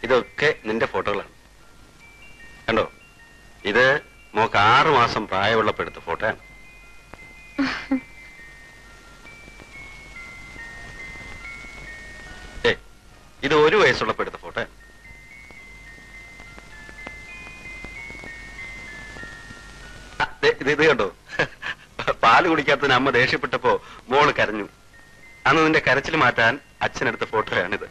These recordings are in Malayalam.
ഇതൊക്കെ നിന്റെ ഫോട്ടോകളാണ് കണ്ടോ ഇത് മോക്ക് ആറ് മാസം പ്രായമുള്ളപ്പോ എടുത്ത ഫോട്ടോയാണ് ഏ ഇത് ഒരു വയസ്സുള്ളപ്പോ എടുത്ത ഫോട്ടോ ഇത് ഇത് കണ്ടോ പാല് കുടിക്കാത്തതിന് അമ്മ ദേഷ്യപ്പെട്ടപ്പോ മോള് കരഞ്ഞു അന്ന് നിന്റെ കരച്ചിൽ മാറ്റാൻ അച്ഛനെടുത്ത ഫോട്ടോയാണിത്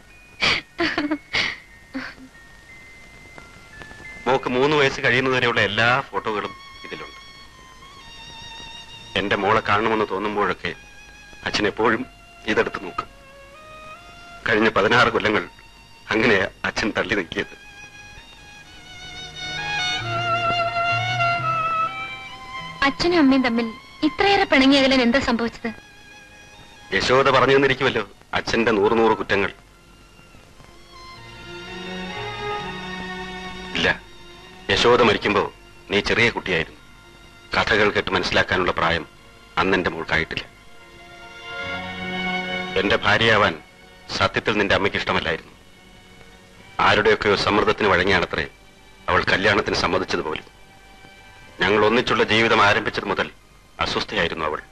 മോക്ക് മൂന്ന് വയസ്സ് കഴിയുന്നതുവരെയുള്ള എല്ലാ ഫോട്ടോകളും ഇതിലുണ്ട് എന്റെ മോളെ കാണണമെന്ന് തോന്നുമ്പോഴൊക്കെ അച്ഛൻ എപ്പോഴും ഇതെടുത്ത് നോക്കും കഴിഞ്ഞ പതിനാറ് കൊല്ലങ്ങൾ അങ്ങനെയാ അച്ഛൻ തള്ളി നിൽക്കിയത് അച്ഛനും അമ്മയും തമ്മിൽ ഇത്രയേറെ പിണങ്ങിയകലൻ എന്താ സംഭവിച്ചത് യശോദ പറഞ്ഞു തന്നിരിക്കുമല്ലോ അച്ഛന്റെ നൂറ് നൂറ് കുറ്റങ്ങൾ ഇല്ല യശോദ മരിക്കുമ്പോ നീ ചെറിയ കുട്ടിയായിരുന്നു കഥകൾ കേട്ട് മനസ്സിലാക്കാനുള്ള പ്രായം അന്ന് എന്റെ മോൾക്കായിട്ടില്ല എന്റെ ഭാര്യയാവാൻ സത്യത്തിൽ നിന്റെ അമ്മയ്ക്ക് ഇഷ്ടമല്ലായിരുന്നു ആരുടെയൊക്കെയോ സമ്മർദ്ദത്തിന് വഴങ്ങിയാണത്രേ അവൾ കല്യാണത്തിന് സമ്മതിച്ചതുപോലും ഞങ്ങൾ ഒന്നിച്ചുള്ള ജീവിതം ആരംഭിച്ചത് മുതൽ അസ്വസ്ഥയായിരുന്നു അവൾ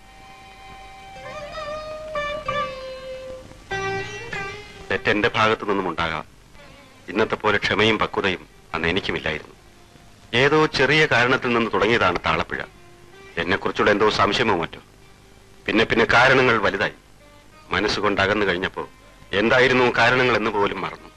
തെറ്റെന്റെ ഭാഗത്തു നിന്നും ഉണ്ടാകാം ഇന്നത്തെ പോലെ ക്ഷമയും പക്വതയും അന്ന് എനിക്കുമില്ലായിരുന്നു ഏതോ ചെറിയ കാരണത്തിൽ നിന്ന് തുടങ്ങിയതാണ് താളപ്പിഴ എന്നെക്കുറിച്ചുള്ള എന്തോ സംശയമോ മറ്റോ പിന്നെ പിന്നെ കാരണങ്ങൾ വലുതായി മനസ്സുകൊണ്ട് അകന്നു കഴിഞ്ഞപ്പോ എന്തായിരുന്നു കാരണങ്ങൾ എന്ന് പോലും മറന്നു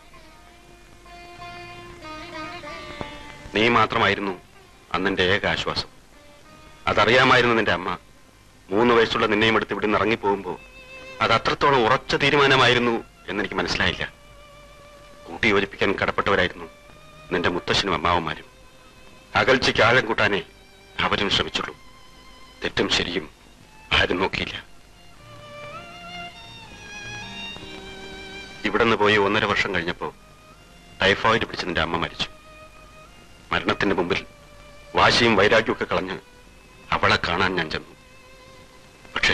നീ മാത്രമായിരുന്നു അന്നെന്റെ ഏക ആശ്വാസം അതറിയാമായിരുന്നു നിന്റെ അമ്മ മൂന്ന് വയസ്സുള്ള നിന്നെയും എടുത്ത് ഇവിടെ നിന്ന് ഇറങ്ങിപ്പോകുമ്പോ അത് അത്രത്തോളം ഉറച്ച തീരുമാനമായിരുന്നു എന്നെനിക്ക് മനസ്സിലായില്ല കൂട്ടി യോജിപ്പിക്കാൻ കടപ്പെട്ടവരായിരുന്നു നിന്റെ മുത്തശ്ശനും അമ്മാവന്മാരും അകൽച്ചയ്ക്ക് ആഴം കൂട്ടാനേ അവരും ശ്രമിച്ചുള്ളൂ തെറ്റും ശരിയും ആരും നോക്കിയില്ല ഇവിടുന്ന് പോയി ഒന്നര വർഷം കഴിഞ്ഞപ്പോ ടൈഫോയിഡ് പിടിച്ച് നിന്റെ അമ്മ മരിച്ചു മരണത്തിന്റെ മുമ്പിൽ വാശിയും വൈരാഗ്യവും ഒക്കെ കളഞ്ഞ് അവളെ കാണാൻ ഞാൻ ചെന്നു പക്ഷേ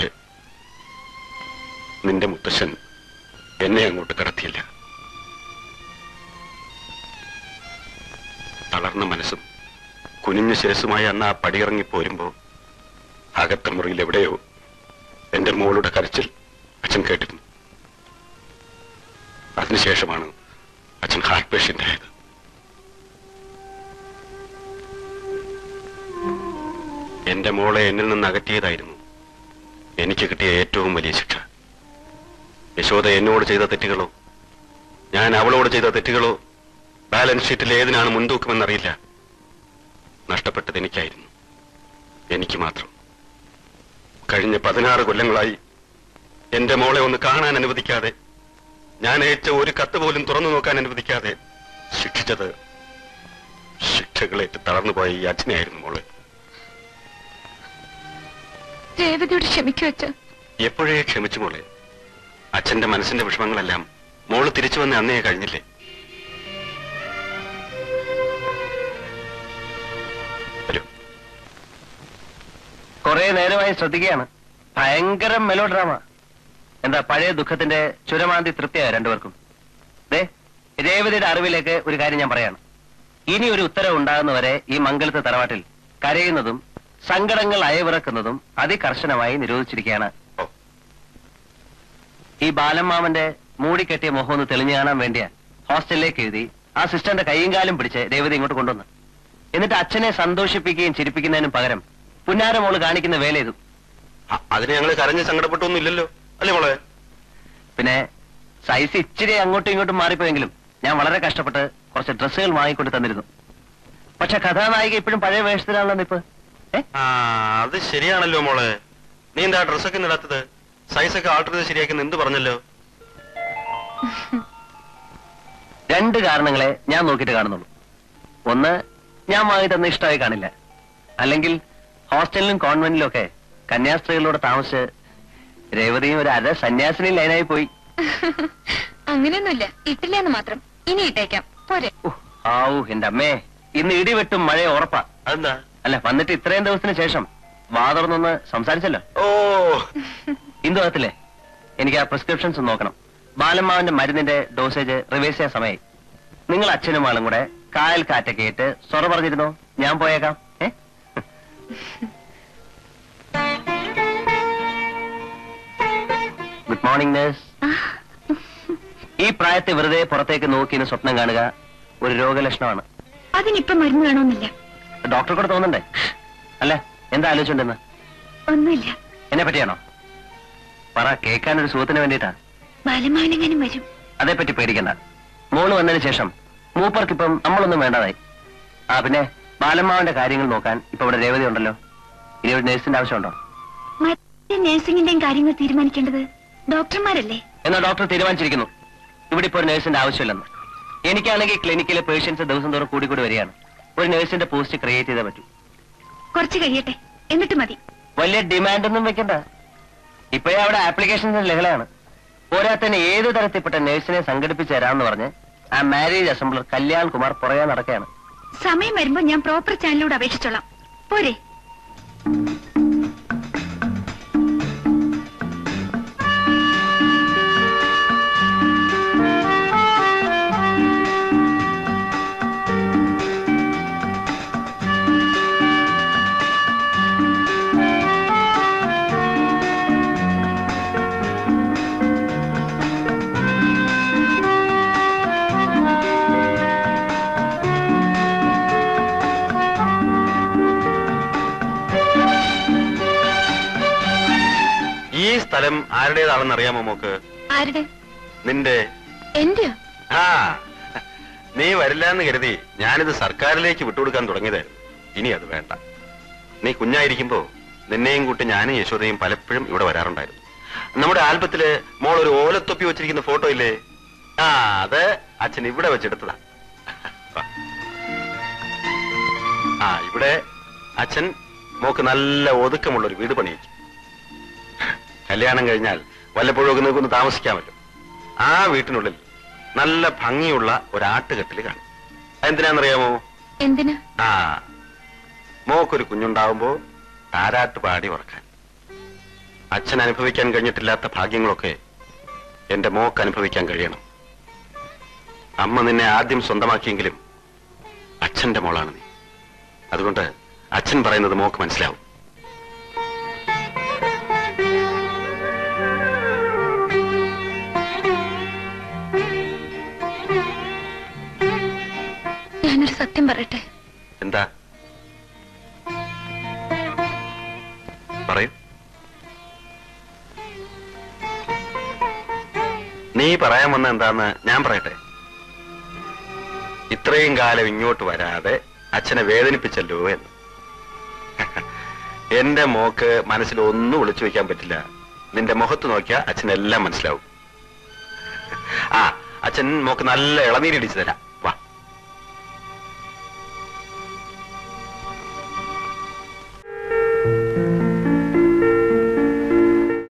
നിന്റെ മുത്തശ്ശൻ എന്നെ അങ്ങോട്ട് കടത്തിയില്ല തളർന്ന മനസ്സും കുനിഞ്ഞ ശിരസുമായി അന്ന് ആ പടിയിറങ്ങി പോരുമ്പോ അകത്ത മുറിയിൽ എവിടെയോ എന്റെ മോളുടെ കരച്ചിൽ അച്ഛൻ കേട്ടിരുന്നു അതിനുശേഷമാണ് അച്ഛൻ ഹാർട്ട് പേഷ്യന്റ് ആയത് എന്റെ മോളെ എന്നിൽ നിന്ന് അകറ്റിയതായിരുന്നു എനിക്ക് കിട്ടിയ ഏറ്റവും വലിയ ശിക്ഷ യശോദ എന്നോട് ചെയ്ത തെറ്റുകളോ ഞാൻ അവളോട് ചെയ്ത തെറ്റുകളോ ബാലൻസ് ഷീറ്റിൽ ഏതിനാണ് മുൻതൂക്കമെന്നറിയില്ല നഷ്ടപ്പെട്ടത് എനിക്കായിരുന്നു എനിക്ക് മാത്രം കഴിഞ്ഞ പതിനാറ് കൊല്ലങ്ങളായി എന്റെ മോളെ ഒന്ന് കാണാൻ അനുവദിക്കാതെ ഞാൻ അയച്ച ഒരു കത്ത് പോലും തുറന്നു നോക്കാൻ അനുവദിക്കാതെ ശിക്ഷിച്ചത് ശിക്ഷകളേറ്റ് തളർന്നുപോയ ഈ അച്ഛനെയായിരുന്നു മോളെ രേവതിയോട് ക്ഷമിക്കു അച്ഛ എപ്പോഴേ ക്ഷമിച്ചു മോളെ അച്ഛന്റെ മനസ്സിന്റെ വിഷമങ്ങളെല്ലാം മോള് തിരിച്ചു വന്ന അന്നേ കഴിഞ്ഞില്ലേ വരൂ കുറെ നേരമായി ശ്രദ്ധിക്കുകയാണ് ഭയങ്കര മെലോ ഡ്രാമ എന്താ പഴയ ദുഃഖത്തിന്റെ ചുരമാന്തി തൃപ്തിയായ രണ്ടുപേർക്കും ദേ രേവതിയുടെ അറിവിലേക്ക് ഒരു കാര്യം ഞാൻ പറയാണ് ഇനി ഒരു ഉത്തരവ് ഉണ്ടാകുന്നവരെ ഈ മംഗലത്തെ തറവാട്ടിൽ കരയുന്നതും സങ്കടങ്ങൾ അയവിറക്കുന്നതും അതികർശനമായി നിരോധിച്ചിരിക്കുകയാണ് ഓ ഈ ബാലമ്മാമന്റെ മൂടിക്കെട്ടിയ മുഖം ഒന്ന് തെളിഞ്ഞു കാണാൻ വേണ്ടിയാ ഹോസ്റ്റലിലേക്ക് എഴുതി ആ സിസ്റ്ററിന്റെ കൈയും കാലും പിടിച്ച് രേവതി ഇങ്ങോട്ട് കൊണ്ടുവന്ന് എന്നിട്ട് അച്ഛനെ സന്തോഷിപ്പിക്കുകയും ചിരിപ്പിക്കുന്നതിനും പകരം പുന്നാര മോള് കാണിക്കുന്ന വേല ഇതും അ- അതിന് ഞങ്ങൾ കരഞ്ഞ് സങ്കടപ്പെട്ടൊന്നും ഇല്ലല്ലോ അല്ലേ മോളെ പിന്നെ സൈസ് ഇച്ചിരി അങ്ങോട്ടും ഇങ്ങോട്ടും മാറിപ്പോയെങ്കിലും ഞാൻ വളരെ കഷ്ടപ്പെട്ട് കുറച്ച് ഡ്രസ്സുകൾ വാങ്ങിക്കൊണ്ട് തന്നിരുന്നു പക്ഷെ കഥാനായിക ഇപ്പോഴും പഴയ വേഷത്തിലാണല്ലോ നിപ്പ് ഏ ആ അത് ശരിയാണല്ലോ മോളെ നീ എന്താ ഡ്രസ്സൊക്കെ ഇടാത്തത് സൈസൊക്കെ ആൾട്ടർ ചെയ്ത് ശരിയാക്കുന്ന എന്ത് പറഞ്ഞല്ലോ രണ്ട് കാരണങ്ങളെ ഞാൻ നോക്കിയിട്ട് കാണുന്നുള്ളൂ ഒന്ന് ഞാൻ വാങ്ങി തന്ന ഇഷ്ടമായി കാണില്ല അല്ലെങ്കിൽ ഹോസ്റ്റലിലും കോൺവെന്റിലും ഒക്കെ കന്യാസ്ത്രീകളോട് താമസിച്ച് രേവതിയും ഒരു അര സന്യാസിനി ലൈനായി പോയി അങ്ങനെയൊന്നുമില്ല ഇട്ടില്ല എന്ന് മാത്രം ഇനി ഇട്ടേക്കാം പോരെ ഉഹ്, ആവൂ എന്റെ അമ്മേ ഇന്ന് ഇടിവെട്ടും മഴ ഉറപ്പാ അതെന്താ അല്ല വന്നിട്ട് ഇത്രയും ദിവസത്തിന് ശേഷം വാ തുറന്നൊന്ന് സംസാരിച്ചല്ലോ ഓ ഇന്ദു അകത്തില്ലേ എനിക്ക് ആ പ്രിസ്ക്രിപ്ഷൻസ് നോക്കണം ബാലമ്മാവന്റെ മരുന്നിന്റെ ഡോസേജ് റിവേഴ്സ് ചെയ്യാൻ സമയമായി നിങ്ങൾ അച്ഛനും ആളും കൂടെ കായൽ കാറ്റൊക്കെ ഇട്ട് സൊറ പറഞ്ഞിരുന്നോ ഞാൻ പോയേക്കാം ഏ ഗുഡ് മോർണിംഗ് നേഴ്സ് ഈ പ്രായത്തെ വെറുതെ പുറത്തേക്ക് നോക്കിന്ന് സ്വപ്നം കാണുക ഒരു രോഗലക്ഷണമാണ് അതിനിപ്പം മരുന്ന് വേണമെന്നില്ല ഡോക്ടർ കൂടെ തോന്നണ്ടേ അല്ല എന്താ ആലോചിച്ചുണ്ടെന്ന് ഒന്നുമില്ല എന്നെ പറ്റിയാണോ പറ കേൾക്കാൻ ഒരു സുഹൃത്തിന് വേണ്ടിയിട്ടാ ബാലമാവനെങ്ങാനും വരും അതേപ്പറ്റി പേടിക്കണ്ട മോള് വന്നതിന് ശേഷം മൂപ്പർക്കിപ്പം നമ്മളൊന്നും വേണ്ടതായി ആ പിന്നെ ബാലമ്മാവന്റെ കാര്യങ്ങൾ നോക്കാൻ ഇപ്പൊ ഇവിടെ രേവതി ഉണ്ടല്ലോ ഇനി ഒരു നേഴ്സിന്റെ ആവശ്യമുണ്ടോ മറ്റേ നഴ്സിംഗിന്റെയും കാര്യങ്ങൾ തീരുമാനിക്കേണ്ടത് ഡോക്ടർമാരല്ലേ എന്നാൽ ഡോക്ടർ തീരുമാനിച്ചിരിക്കുന്നു ഇവിടെ ഇപ്പോൾ ഒരു നേഴ്സിന്റെ ആവശ്യമില്ലെന്ന് എനിക്കാണെങ്കിൽ ക്ലിനിക്കിലെ പേഷ്യൻസ് ദിവസം തോറും കൂടി കൂടി വരികയാണ് ഒരു നേഴ്സിന്റെ പോസ്റ്റ് ക്രിയേറ്റ് ചെയ്തേ പറ്റൂ കുറച്ച് കഴിയട്ടെ എന്നിട്ട് മതി വലിയ ഡിമാൻഡ് ഒന്നും വെക്കണ്ട ഇപ്പോഴേ അവിടെ ആപ്ലിക്കേഷൻസ് ലഹളയാണ് പോരാത്തന്നെ ഏത് തരത്തിൽപ്പെട്ട നേഴ്സിനെ സംഘടിപ്പിച്ച് തരാമെന്ന് പറഞ്ഞ് ആ മാരേജ് അസംബ്ലർ കല്യാൺ കുമാർ പുറകെ നടക്കുകയാണ് സമയം വരുമ്പോ ഞാൻ പ്രോപ്പർ ചാനലിലൂടെ അപേക്ഷിച്ചോളാം പോരെ ഈ സ്ഥലം ആരുടേതാണെന്ന് അറിയാമോ മോക്ക് ആരുടെ നിന്റെ എന്റെയോ ആ നീ വരില്ല എന്ന് കരുതി ഞാനിത് സർക്കാരിലേക്ക് വിട്ടുകൊടുക്കാൻ തുടങ്ങിയതായിരുന്നു ഇനി അത് വേണ്ട നീ കുഞ്ഞായിരിക്കുമ്പോ നിന്നെയും കൂട്ടി ഞാനും യശോദയും പലപ്പോഴും ഇവിടെ വരാറുണ്ടായിരുന്നു നമ്മുടെ ആൽബത്തില് മോൾ ഒരു ഓലത്തൊപ്പി വെച്ചിരിക്കുന്ന ഫോട്ടോ ഇല്ലേ ആ അത് അച്ഛൻ ഇവിടെ വെച്ചെടുത്തതാ വാ. ആ ഇവിടെ അച്ഛൻ മോക്ക് നല്ല ഒതുക്കമുള്ള ഒരു വീട് പണിയിക്കും കല്യാണം കഴിഞ്ഞാൽ വല്ലപ്പോഴും ഒക്കെ നിൽക്കൊന്ന് താമസിക്കാമല്ലോ ആ വീട്ടിനുള്ളിൽ നല്ല ഭംഗിയുള്ള ഒരാട്ടുകെട്ടിൽ കാണും അതെന്തിനാന്നറിയാമോ എന്തിന് ആ മോക്കൊരു കുഞ്ഞുണ്ടാവുമ്പോ താരാട്ട് പാടി ഉറക്കാൻ അച്ഛൻ അനുഭവിക്കാൻ കഴിഞ്ഞിട്ടില്ലാത്ത ഭാഗ്യങ്ങളൊക്കെ എന്റെ മോക്ക് അനുഭവിക്കാൻ കഴിയണം അമ്മ നിന്നെ ആദ്യം സ്വന്തമാക്കിയെങ്കിലും അച്ഛന്റെ മോളാണ് നീ അതുകൊണ്ട് അച്ഛൻ പറയുന്നത് മോക്ക് മനസ്സിലാവും ഞാനൊരു സത്യം പറയട്ടെ എന്താ പറയൂ നീ പറയാൻ വന്ന എന്താന്ന് ഞാൻ പറയട്ടെ ഇത്രയും കാലം ഇങ്ങോട്ട് വരാതെ അച്ഛനെ വേദനിപ്പിച്ചല്ലോ എന്ന് എന്റെ മോക്ക് മനസ്സിൽ ഒന്നും ഒളിച്ചു വെക്കാൻ പറ്റില്ല നിന്റെ മുഖത്ത് നോക്കിയാൽ അച്ഛനെല്ലാം മനസ്സിലാവും ആ അച്ഛൻ മോക്ക് നല്ല ഇളനീരിടിച്ചു തരാം